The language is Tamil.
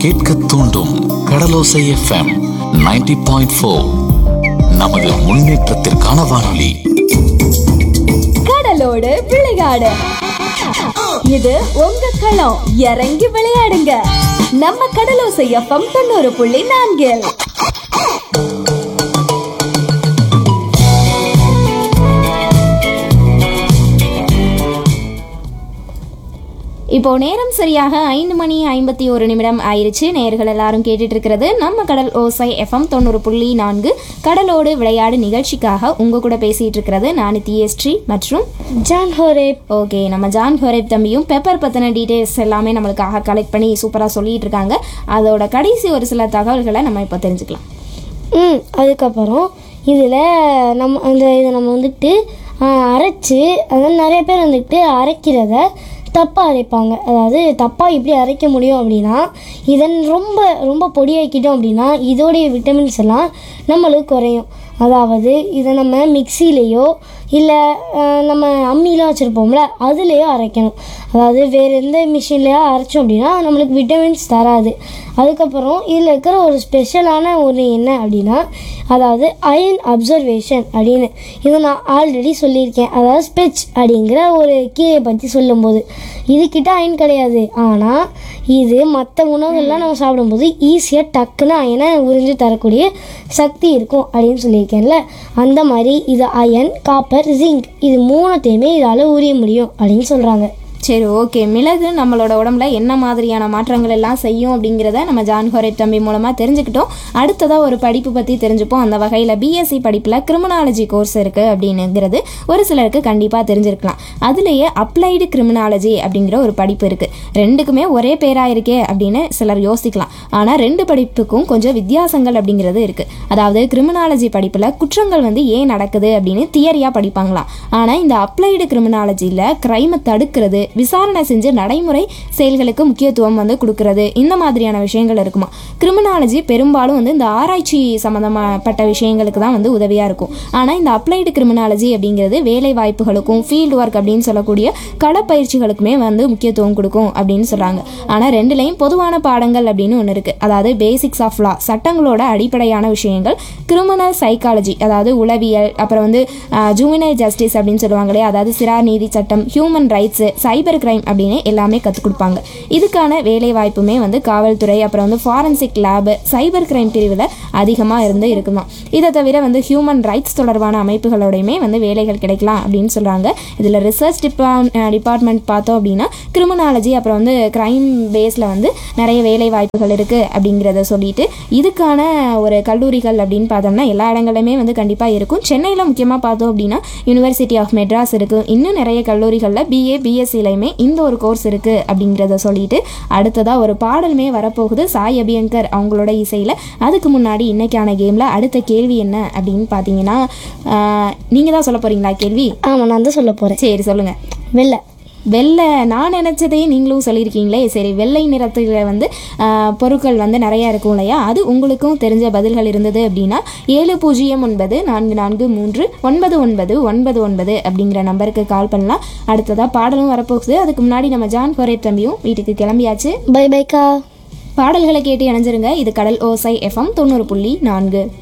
கேட்க தூண்டும் கடலோசை எஃப்எம் 90.4 பாயிண்ட் ஃபோர் நமது முன்னேற்றத்திற்கான வானொலி கடலோடு விளையாடு இது உங்க களம் இறங்கி விளையாடுங்க நம்ம கடலோசை எஃப்எம் தொண்ணூறு புள்ளி நான்கில் இப்போ நேரம் சரியாக ஐந்து மணி ஐம்பத்தி ஒரு நிமிடம் ஆயிருச்சு நேர்கள் எல்லாரும் கேட்டுட்டு இருக்கிறது நம்ம கடல் ஓசை எஃப்எம் தொண்ணூறு புள்ளி நான்கு கடலோடு விளையாடு நிகழ்ச்சிக்காக உங்க கூட பேசிட்டு இருக்கிறது நான் தியஸ்ரீ மற்றும் ஜான் ஹோரேப் ஓகே நம்ம ஜான் ஹோரேப் தம்பியும் பெப்பர் பற்றின டீட்டெயில்ஸ் எல்லாமே நம்மளுக்காக கலெக்ட் பண்ணி சூப்பராக சொல்லிட்டு இருக்காங்க அதோட கடைசி ஒரு சில தகவல்களை நம்ம இப்போ தெரிஞ்சுக்கலாம் ம் அதுக்கப்புறம் இதில் நம்ம அந்த இதை நம்ம வந்துட்டு ஆ, அரைச்சு அதாவது நிறைய பேர் வந்துட்டு அரைக்கிறத தப்பாக அரைப்பாங்க அதாவது தப்பாக எப்படி அரைக்க முடியும் அப்படின்னா இதன் ரொம்ப ரொம்ப பொடியாக்கிட்டோம் அப்படின்னா இதோடைய விட்டமின்ஸ் எல்லாம் நம்மளுக்கு குறையும் அதாவது இதை நம்ம மிக்சிலேயோ இல்லை நம்ம அம்மிலாம் வச்சுருப்போம்ல அதுலேயோ அரைக்கணும் அதாவது வேறு எந்த மிஷின்லையோ அரைச்சோம் அப்படின்னா நம்மளுக்கு விட்டமின்ஸ் தராது அதுக்கப்புறம் இதில் இருக்கிற ஒரு ஸ்பெஷலான ஒரு என்ன அப்படின்னா அதாவது அயன் அப்சர்வேஷன் அப்படின்னு இதை நான் ஆல்ரெடி சொல்லியிருக்கேன் அதாவது ஸ்பெச் அப்படிங்கிற ஒரு கீரையை பற்றி சொல்லும்போது இதுக்கிட்ட அயன் கிடையாது ஆனால் இது மற்ற உணவுகள்லாம் நம்ம சாப்பிடும்போது ஈஸியாக டக்குன்னு அயனை உறிஞ்சு தரக்கூடிய சக்தி இருக்கும் அப்படின்னு சொல்லியிருக்கேன்ல அந்த மாதிரி இது அயன் காப்பர் ஜிங்க் இது மூணுத்தையுமே இதால் உரிய முடியும் அப்படின்னு சொல்கிறாங்க சரி ஓகே மிளகு நம்மளோட உடம்புல என்ன மாதிரியான மாற்றங்கள் எல்லாம் செய்யும் அப்படிங்கிறத நம்ம ஜான் ஹோரேப் தம்பி மூலமாக தெரிஞ்சுக்கிட்டோம் அடுத்ததாக ஒரு படிப்பு பற்றி தெரிஞ்சுப்போம் அந்த வகையில் பிஎஸ்சி படிப்பில் கிரிமினாலஜி கோர்ஸ் இருக்குது அப்படிங்கிறது ஒரு சிலருக்கு கண்டிப்பாக தெரிஞ்சிருக்கலாம் அதுலேயே அப்ளைடு கிரிமினாலஜி அப்படிங்கிற ஒரு படிப்பு இருக்குது ரெண்டுக்குமே ஒரே பேராக இருக்கே அப்படின்னு சிலர் யோசிக்கலாம் ஆனால் ரெண்டு படிப்புக்கும் கொஞ்சம் வித்தியாசங்கள் அப்படிங்கிறது இருக்குது அதாவது கிரிமினாலஜி படிப்பில் குற்றங்கள் வந்து ஏன் நடக்குது அப்படின்னு தியரியாக படிப்பாங்களாம் ஆனால் இந்த அப்ளைடு கிரிமினாலஜியில் க்ரைமை தடுக்கிறது விசாரணை செஞ்சு நடைமுறை செயல்களுக்கு முக்கியத்துவம் வந்து கொடுக்கறது இந்த மாதிரியான விஷயங்கள் இருக்குமா கிரிமினாலஜி பெரும்பாலும் வந்து இந்த ஆராய்ச்சி சம்மந்தப்பட்ட விஷயங்களுக்கு தான் வந்து உதவியாக இருக்கும் ஆனால் இந்த அப்ளைடு கிரிமினாலஜி அப்படிங்கிறது வேலை வாய்ப்புகளுக்கும் ஃபீல்டு ஒர்க் அப்படின்னு சொல்லக்கூடிய களப்பயிற்சிகளுக்குமே வந்து முக்கியத்துவம் கொடுக்கும் அப்படின்னு சொல்கிறாங்க ஆனால் ரெண்டுலேயும் பொதுவான பாடங்கள் அப்படின்னு ஒன்று இருக்குது அதாவது பேசிக்ஸ் ஆஃப் லா சட்டங்களோட அடிப்படையான விஷயங்கள் கிரிமினல் சைக்காலஜி அதாவது உளவியல் அப்புறம் வந்து ஜூவினல் ஜஸ்டிஸ் அப்படின்னு சொல்லுவாங்க இல்லையா அதாவது சிறார் நீதி சட்டம் ஹியூமன் ரைட்ஸு சைபர் கிரைம் அப்படின்னு எல்லாமே கற்றுக் கொடுப்பாங்க இதுக்கான வேலை வாய்ப்புமே வந்து காவல்துறை அப்புறம் வந்து ஃபாரன்சிக் லேபு சைபர் கிரைம் பிரிவில் அதிகமாக இருந்து இருக்குமா இதை தவிர வந்து ஹியூமன் ரைட்ஸ் தொடர்பான அமைப்புகளோடையுமே வந்து வேலைகள் கிடைக்கலாம் அப்படின்னு சொல்கிறாங்க இதில் ரிசர்ச் டிபார்ட் டிபார்ட்மெண்ட் பார்த்தோம் அப்படின்னா கிரிமினாலஜி அப்புறம் வந்து கிரைம் பேஸில் வந்து நிறைய வேலை வாய்ப்புகள் இருக்குது அப்படிங்கிறத சொல்லிட்டு இதுக்கான ஒரு கல்லூரிகள் அப்படின்னு பார்த்தோம்னா எல்லா இடங்களிலுமே வந்து கண்டிப்பாக இருக்கும் சென்னையில் முக்கியமாக பார்த்தோம் அப்படின்னா யூனிவர்சிட்டி ஆஃப் மெட்ராஸ் இருக்குது இன்னும் நிறைய கல்லூரிகளில் பிஏ பிஎஸ்சிலையுமே இந்த ஒரு கோர்ஸ் இருக்குது அப்படிங்கிறத சொல்லிட்டு அடுத்ததாக ஒரு பாடலுமே வரப்போகுது சாய் அபியங்கர் அவங்களோட இசையில் அதுக்கு முன்னாடி இன்னைக்கான கேமில் அடுத்த கேள்வி என்ன அப்படின்னு பார்த்தீங்கன்னா நீங்கள் தான் சொல்ல போகிறீங்களா கேள்வி ஆமாம் நான் தான் சொல்ல போகிறேன் சரி சொல்லுங்கள் வெள்ளை வெள்ளை நான் நினச்சதையே நீங்களும் சொல்லியிருக்கீங்களே சரி வெள்ளை நிறத்தில் வந்து ஆஹ், பொருட்கள் வந்து நிறையா இருக்கும் இல்லையா அது உங்களுக்கும் தெரிஞ்ச பதில்கள் இருந்தது அப்படின்னா ஏழு பூஜ்ஜியம் ஒன்பது நான்கு நான்கு மூன்று ஒன்பது ஒன்பது ஒன்பது ஒன்பது அப்படிங்கிற நம்பருக்கு கால் பண்ணலாம் அடுத்ததாக பாடலும் வரப்போகுது அதுக்கு முன்னாடி நம்ம ஜான் கொரேப் தம்பியும் வீட்டுக்கு கிளம்பியாச்சு பை பைக்கா பாடல்களை கேட்டு இணைஞ்சிருங்க இது கடல் ஓசை எஃப்எம் தொண்ணூறு புள்ளி நான்கு